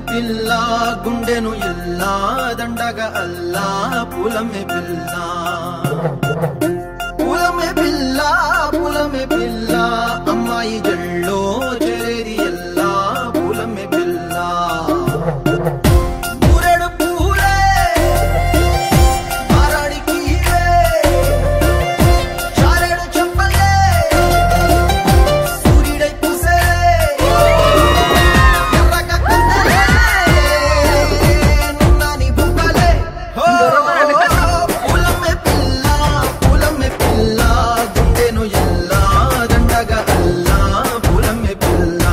పిల్ల గుండెను ఇల్లా దండగ అల్లా పులమె పిల్ల పులమె పిల్ల పులమె పిల్ల అమ్మాయి జల్లో చేరేది ఎల్లా పులమె పిల్ల ఊరెడు పూలే మారాడికి ఇవే చారెడు చెప్పలే సూర్యుడై పూసే ఎర్రగ కన్నలే నున్నాని బుక్కలే హో పూలమ్మె పిల్ల పూలమ్మె పిల్ల గుండెను ఎల్లా దండగ అల్లా పూలమ్మె పిల్ల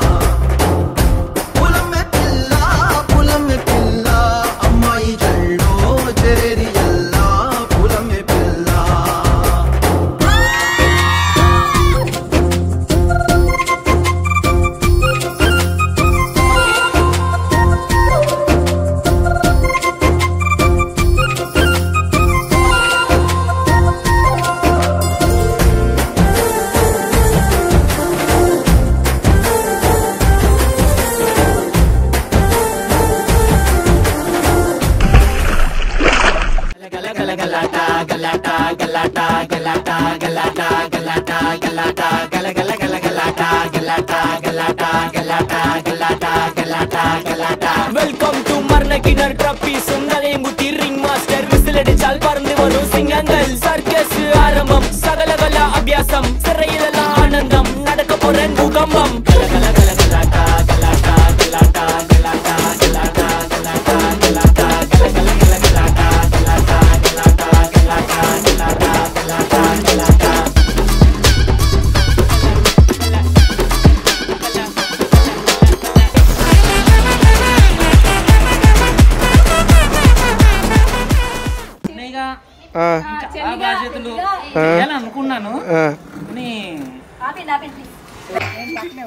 పూలమ్మె పిల్ల పూలమ్మె పిల్ల అమ్మాయి జల్లో చేరి ఎల్లా పూలమ్మె పిల్ల வெல்கம் டு மர்ணகினர் ட்ரப்பி சுந்தரை முத்தி ரிங் மாஸ்டர் விசிலடிச்சால் பறந்து வரும் சிங்கங்கள் சர்க்கஸ் ஆரம்பம் சகலகல அபியாசம் சிறையிலெல்லாம் ஆனந்தம் நடக்க போற பூகம்பம் கல கல கல கலாட்டா கலாட்டா கலாட்டா கலாட்டா கலாட்டா கலாட்டா கலாட்டா கல கல கல கலாட்டா கலாட்டா கலாட்டா கலாட்டா கலாட்டா கலாட்டா கலாட்டா చిన్నగా చాలా బాధ్యతలు చేయాలని అనుకున్నాను కానీ ఆపండి ఆపండి ప్లీజ్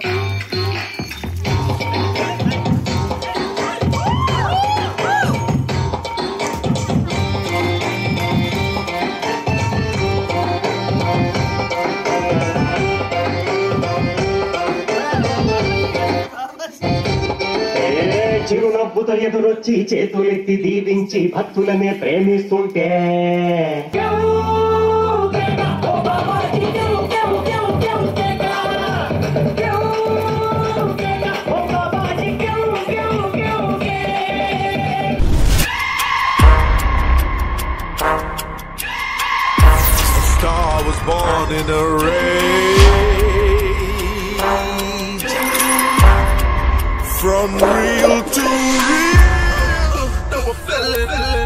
ఏ చిరునవ్వుతో ఎదురొచ్చి చేతులెత్తి దీవించి భక్తులనే ప్రేమిస్తుంటే A star was born in a rage. From real to real. Never fell it.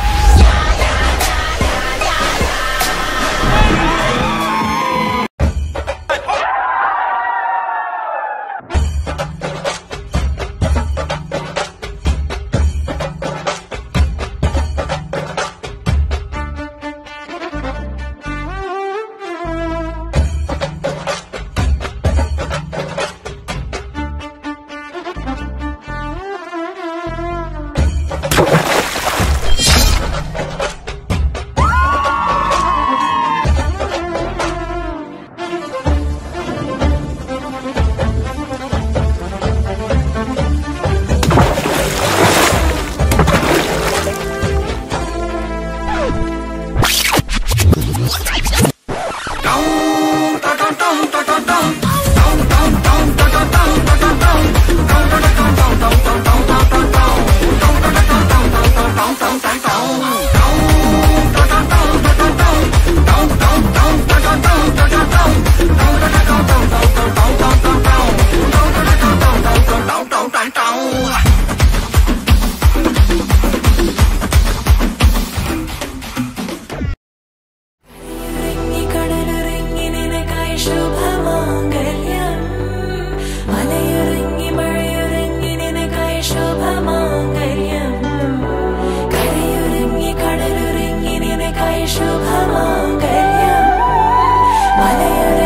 ിറങ്ങി കടലിറങ്ങി നിനക്കായി ശുഭമാംഗല്യം മലയിറങ്ങി മഴയിറങ്ങി നിനക്കായി ശുഭമാംഗല്യം കരയിറങ്ങി കടലിറങ്ങി നിനക്കായി ശുഭമാംഗല്യം മലയിറങ്ങി